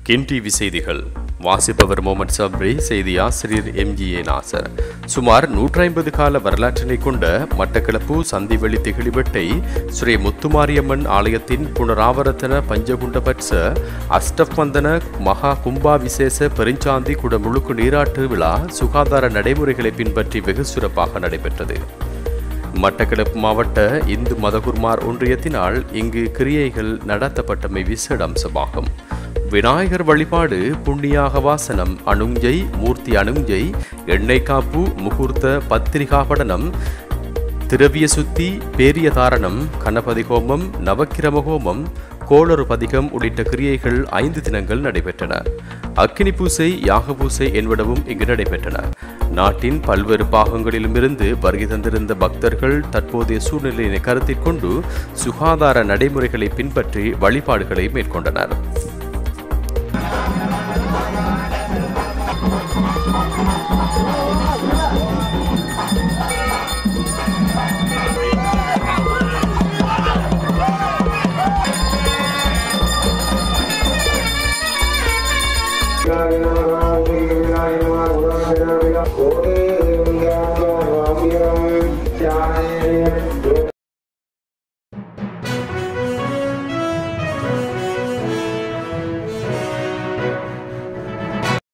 கின் டிவி செய்திகள் வாசிப்பவர் மொஹமட் சப்ரி செய்தி ஆசிரியர் எம்ஜிஏ நாசர் சுமார் நூற்றி ஐம்பது கால வரலாற்றினை கொண்ட மட்டக்களப்பு சந்திவெளி திகிழிவெட்டை ஸ்ரீ முத்துமாரியம்மன் ஆலயத்தின் புனராவர்த்தன பஞ்சகுண்டபட்ச அஷ்டவந்தன மகா கும்பா விசேஷ பெருஞ்சாந்தி குடமுழுக்கு நீராட்டு விழா சுகாதார நடைமுறைகளை பின்பற்றி வெகு சிறப்பாக நடைபெற்றது மட்டக்களப்பு மாவட்ட இந்து மதகுர்மார் ஒன்றியத்தினால் இங்கு கிரியைகள் நடத்தப்பட்டமை விசேட அம்சமாகும் விநாயகர் வழிபாடு புண்ணியாக வாசனம் அணுஞ்சை மூர்த்தி அணுஞ்சை எண்ணெய் காப்பு முகூர்த்த பத்திரிகா படனம் திரவிய சுத்தி பேரிய தாரணம் கணபதி ஹோமம் நவக்கிரம ஹோமம் கோளறு பதிகம் உள்ளிட்ட கிரியைகள் ஐந்து தினங்கள் நடைபெற்றன அக்கினி பூசை யாக பூசை என்பனவும் இங்கு நடைபெற்றன நாட்டின் பல்வேறு பாகங்களிலுமிருந்து வருகை தந்திருந்த பக்தர்கள் தற்போதைய சூழ்நிலையினை கருத்தில் கொண்டு சுகாதார நடைமுறைகளை பின்பற்றி வழிபாடுகளை மேற்கொண்டனர் Om